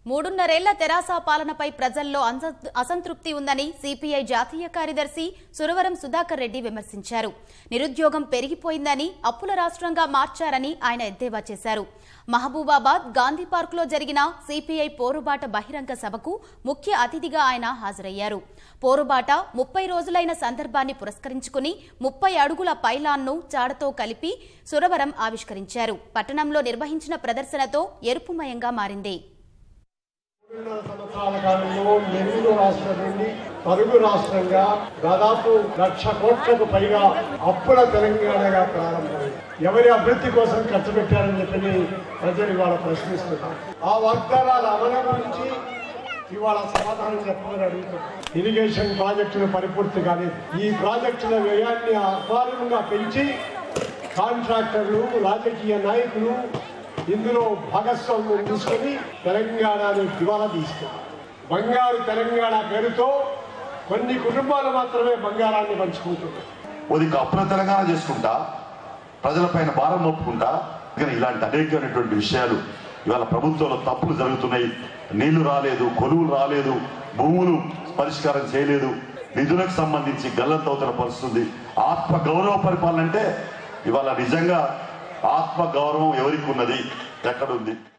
మూడున్నరేళ్ల తెరాస పాలనపై ప్రజల్లో అంస- అసంతృప్తి ఉందని సిపిఐ జాతీయ కార్యదర్శి సురవరం సుధాకర్ రెడ్డి విమర్శించారు నిరుద్యోగం పెరిగిపోయిందని అప్పుల రాష్ట్రంగా మార్చారని ఆయన ఎద్దేవా చేశారు మహబూబాబాద్ గాంధీ పార్కులో జరిగిన సిపిఐ పోరుబాట బహిరంగ సభకు ముఖ్య అతిథిగా ఆయన హాజరయ్యారు పోరుబాట ముప్పై రోజులైన సందర్భాన్ని పురస్కరించుకుని ముప్పై అడుగుల పైలాన్ను చాడతో కలిపి సురవరం ఆవిష్కరించారు పట్టణంలో నిర్వహించిన ప్రదర్శనతో ఎరుపుమయంగా మారింది రెండున్నర సంవత్సరాల కాలంలో నెల్లూరు రాష్ట్రం నుండి పరుగు రాష్ట్రంగా దాదాపు లక్ష కోట్లకు పైగా అప్పుల తెలంగాణగా ప్రారంభమైంది ఎవరి అభివృద్ధి కోసం ఖర్చు పెట్టారని చెప్పి ప్రజలు ఇవాళ ప్రశ్నిస్తున్నారు ఆ వాగ్దానాల అమలు గురించి ఇవాళ సమాధానం చెప్పమని అడుగుతున్నాం ఇరిగేషన్ ప్రాజెక్టులు పరిపూర్తి కాలేదు ఈ ప్రాజెక్టుల వ్యయాన్ని అపారంగా పెంచి కాంట్రాక్టర్లు రాజకీయ నాయకులు ఇందులో భాగస్వామ్యం తీసుకొని తెలంగాణని దివాలా తీసుకున్నారు బంగారు తెలంగాణ పేరుతో కొన్ని కుటుంబాలు మాత్రమే బంగారాన్ని పంచుకుంటున్నారు ఉదికి అప్పుల తెలంగాణ చేసుకుంటా ప్రజలపైన భారం మోపుకుంటా కానీ ఇలాంటి అనేకమైనటువంటి విషయాలు ఇవాళ ప్రభుత్వంలో తప్పులు జరుగుతున్నాయి నీళ్లు రాలేదు కొలువులు రాలేదు భూములు పరిష్కారం చేయలేదు నిధులకు సంబంధించి గల్లంతవుతున్న పరిస్థితుంది ఆత్మ గౌరవ పరిపాలన అంటే ఇవాళ నిజంగా ఆత్మ గౌరవం ఎవరికి ఉన్నది ఎక్కడుంది